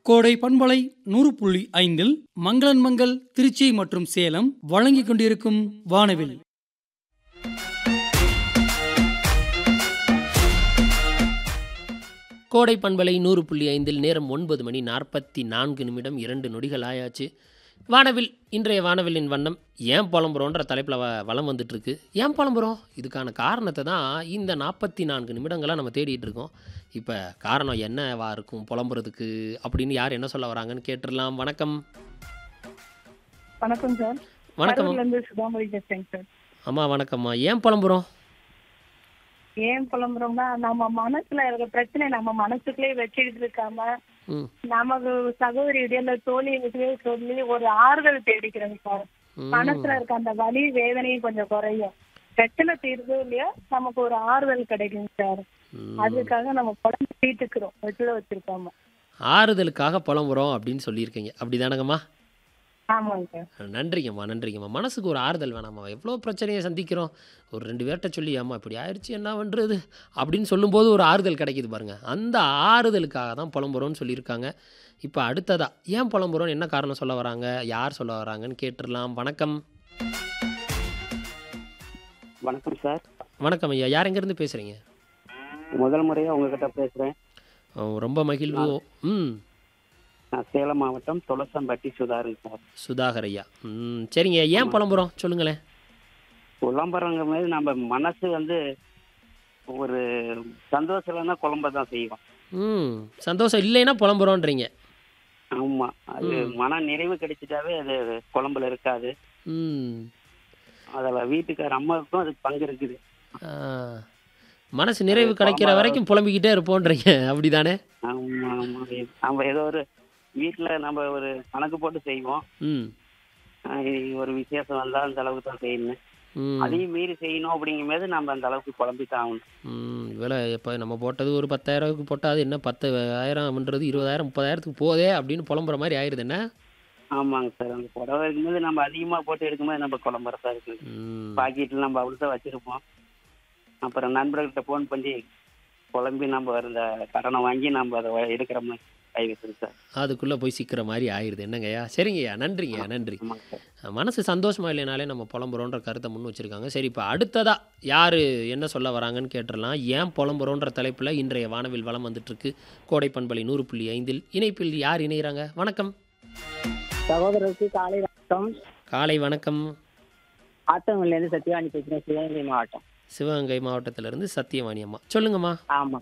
கோடை பண்பலை நூறு புள்ளி ஐந்தில் மங்களன் மங்கள் திருச்சி மற்றும் சேலம் வழங்கிக் கொண்டிருக்கும் வானவில் கோடை பண்பலை நூறு புள்ளி ஐந்தில் நேரம் ஒன்பது மணி நாற்பத்தி நான்கு நிமிடம் இரண்டு நொடிகள் ஆயாச்சு வானவில் இன்றைய வானவிலின் வண்ணம் ஏன் புலம்புறோன்ற தலைப்பில் வ வளம் வந்துட்டுருக்கு ஏன் புலம்புறோம் இதுக்கான காரணத்தை தான் இந்த நாற்பத்தி நான்கு நிமிடங்களாக நம்ம தேடிட்டு இருக்கோம் இப்போ காரணம் என்னவா இருக்கும் புலம்புறதுக்கு அப்படின்னு யார் என்ன சொல்ல வராங்கன்னு கேட்டுடலாம் வணக்கம் வணக்கம் சார் வணக்கம் கரூர்ல இருந்து சுதாமதி பேசுறேங்க சார் அம்மா வணக்கம்மா ஏன் புலம்புறோம் ஏன் புலம்புறோம்னா நம்ம மனசுல இருக்க பிரச்சனை நம்ம மனசுக்குள்ளே வச்சுக்கிட்டு இருக்காம ம் நமக்கு சகோதரியுடைய இல்ல தோழிகிட்டே சொல்லி ஒரு ஆறுதல் தேடிக்கிறோங்க சார் ம். மனசுல இருக்க அந்த வலி வேதனையும் கொஞ்சம் குறையும் பிரச்சனை தீர்வு இல்லையா நமக்கு ஒரு ஆறுதல் கிடைக்குங்க சார் ம். அதுக்காக நம்ம உடம்பு தீட்டுக்கிறோம் வச்சுல வச்சிருக்காம ஆறுதலுக்காக புலம்புறோம் அப்படின்னு சொல்லியிருக்கீங்க அப்படி தானங்கம்மா ஆமாங்க சார் நன்றிங்கம்மா நன்றிங்கம்மா மனசுக்கு ஒரு ஆறுதல் வேணாம்மா எவ்வளோ பிரச்சனையை சந்திக்கிறோம் ஒரு ரெண்டு பேர்கிட்ட சொல்லி அம்மா இப்படி ஆயிடுச்சு என்ன பண்ணுறது அப்படின்னு சொல்லும்போது ஒரு ஆறுதல் கிடைக்குது பாருங்க அந்த ஆறுதலுக்காக தான் புலம்புறோம்னு சொல்லியிருக்காங்க இப்போ அடுத்ததா ஏன் புலம்புறோம்னு என்ன காரணம் சொல்ல வராங்க யார் சொல்ல வராங்கன்னு கேட்டுடலாம் வணக்கம் வணக்கம் சார் வணக்கம் ஐயா யார் எங்கேருந்து பேசுகிறீங்க முதல் முறையா உங்ககிட்ட பேசுறேன் ரொம்ப மகிழ்வு ம் நான் சேலம் மாவட்டம் துளசம்பட்டி சுதாருங்க சார் சுதாகர் ஐயா ம் சரிங்க ஏன் புலம்புறோம் சொல்லுங்களேன் குழம்புறவங்க மாதிரி நம்ம மனசு வந்து ஒரு சந்தோஷம்னா குழம்ப தான் செய்வோம் ம் சந்தோஷம் இல்லைன்னா புலம்புறோன்றீங்க ஆமா அது ம். மன நிறைவு கிடைச்சிட்டாவே அது குழம்புல இருக்காது ம் அதுல வீட்டுக்கார அம்மாவுக்கும் அதுக்கு பங்கு இருக்குது ஆ. மனசு நிறைவு அது கிடைக்கிற குழம்பா- வரைக்கும் புலம்பிக்கிட்டே இருப்போன்றீங்க அப்படிதானே ஆமா ஆமா நம்ம ஏதோ ஒரு வீட்டுல நம்ம ஒரு கணக்கு போட்டு செய்வோம் ம் ஆஹ் ஒரு விசேஷம் வந்தா அந்த அளவுக்கு தான் செய்யணும் ம் அதையும் மீறி செய்யணும் அப்படிங்கும் போது நம்ம அந்த அளவுக்கு குழம்பித்தான் ஆகணும் ம் இவ்வளோ இப்போ நம்ம போட்டது ஒரு பத்தாயிரத்துக்கு போட்டால் அது என்ன பத்து ஆயிரம்ன்றது இருபதாயிரம் முப்பதாயிரத்துக்கு போதே அப்படின்னு புலம்புற மாதிரி ஆயிடுது என்ன ஆமாங்க சார் அந்த புடவை இருக்கும்போது நம்ம அதிகமா போட்டு எடுக்கும்போது நம்ம குழம்புறதா இருக்கு ம் பாக்கெட்ல நம்ம அவ்வளோதான் வச்சிருப்போம் அப்புறம் நண்பர்கள்ட்ட ஃபோன் பண்ணி குழம்பி நம்ம அந்த கடனை வாங்கி நம்ம அதை வ- எடுக்கிற மாதிரி கை வச்சிருக்கு சார் அதுக்குள்ளே போய் சிக்கிற மாதிரி ஆயிடுது என்னங்கய்யா சரிங்கய்யா நன்றிங்கய்யா நன்றி ஆமாங்க சார் மனசு சந்தோஷமா இல்லைனாலே நம்ம புலம்புறோன்ற கருத்தை முன் வச்சிருக்காங்க சரி இப்போ அடுத்ததா யார் என்ன சொல்ல வராங்கன்னு கேட்டுடலாம் ஏன் புலம்புறோன்ற தலைப்பில் இன்றைய வானவில் வளம் வந்துட்டுருக்கு கோடை பண்பலை நூறு புள்ளி ஐந்தில் இணைப்பில் யார் இணைகிறாங்க வணக்கம் சகோதரருக்கு காலை வணக்கம் காலை வணக்கம் ஆத்தங்கல்லேருந்து சத்யவாணி பேசுகிறேன் சிவகங்கை மாவட்டம் சிவகங்கை மாவட்டத்திலிருந்து சத்தியவாணி அம்மா சொல்லுங்கம்மா ஆமாம்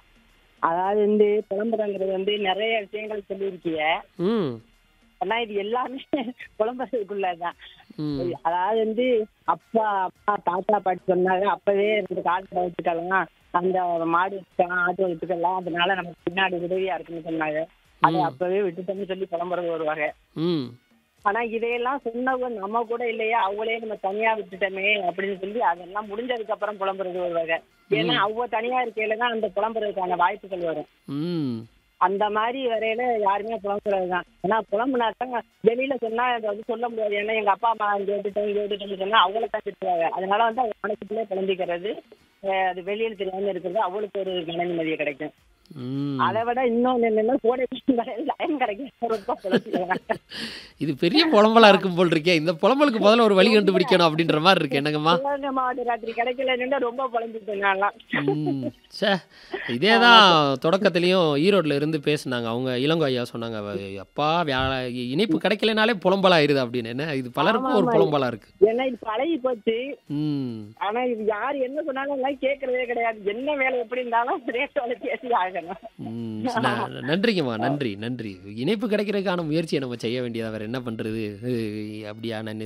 அதாவது வந்து புலம்புறங்கிறது வந்து நிறைய விஷயங்கள் சொல்லியிருக்கீங்க ம் ஆனா இது எல்லாமே புலம்புறதுக்குள்ளதான் ம் அதாவது வந்து அப்பா அப்பா தாத்தா பாட்டி சொன்னாங்க அப்பவே இந்த காலத்துல வச்சுக்கலாம் அந்த மாடு வச்சுக்கலாம் ஆட்டு வச்சுக்கலாம் அதனால நமக்கு பின்னாடி உதவியா இருக்குன்னு சொன்னாங்க அதை ம். அப்பவே விட்டுட்டோம்னு சொல்லி புலம்புறது ஒரு வகை ம் ஆனா இதையெல்லாம் சொன்னவங்க நம்ம கூட இல்லையா அவங்களே நம்ம தனியா விட்டுட்டோமே அப்படின்னு சொல்லி அதெல்லாம் முடிஞ்சதுக்கு அப்புறம் புலம்புறது ஒரு வகை ஏன்னா அவங்க தனியா இருக்கையில தான் அந்த புலம்புறதுக்கான வாய்ப்புகள் வரும் ம் அந்த மாதிரி வரையில யாருமே புலம்புறது தான் ஏன்னா புலம்புனாட்டாங்க வெளியில சொன்னா அதை வந்து சொல்ல முடியாது ஏன்னா எங்க அப்பா அம்மா இங்க விட்டுட்டோம் இங்க விட்டுட்டோம்னு சொன்னா அவங்கள தான் திட்டுவாங்க அதனால வந்து அவங்க மனசுக்குள்ளே புலம்பிக்கிறது அஹ் அது வெளியில தெரியாம இருக்கிறது அவளுக்கு ஒரு மன நிம்மதியை கிடைக்கும் ம் அதை விட இன்னொன்னு என்னன்னா கோடை லைன் கிடைக்கும் ரொம்ப புலம்புவாங்க இது பெரிய புலம்பலா இருக்கும் போல் இருக்கே இந்த புலம்பலுக்கு முதல்ல ஒரு வழி கண்டுபிடிக்கணும் அப்படின்ற மாதிரி இருக்கு என்னங்கம்மா சிவகங்கை மாவட்ட ராத்திரி கிடைக்கலன்னு ரொம்ப புலம்பிட்டேன் நான்லாம் ம் சே இதே தான் தொடக்கத்துலேயும் ஈரோட்டில் இருந்து பேசுனாங்க அவங்க இளங்கோ ஐயா சொன்னாங்க "அவ- அப்பா வியா இனிப்பு கிடைக்கலனாலே புலம்பலாயிருது அப்படின்னு என்ன இது பலருக்கும் ஒரு ஆமா. புலம்பலா இருக்கு ஏன்னா இது பழகி போச்சு ம் ஆனா இது யார் என்ன சொன்னாலும் எல்லாம் கேட்கறதே கிடையாது என்ன வேலை எப்படி இருந்தாலும் ரேட்டோட பேசி ஆகணும் ம், ந- நன்றிங்கம்மா நன்றி நன்றி இணைப்பு கிடைக்கிறதுக்கான முயற்சியை நம்ம செய்ய வேண்டியதா வேற என்ன பண்றது அஹ் அப்படியா நான்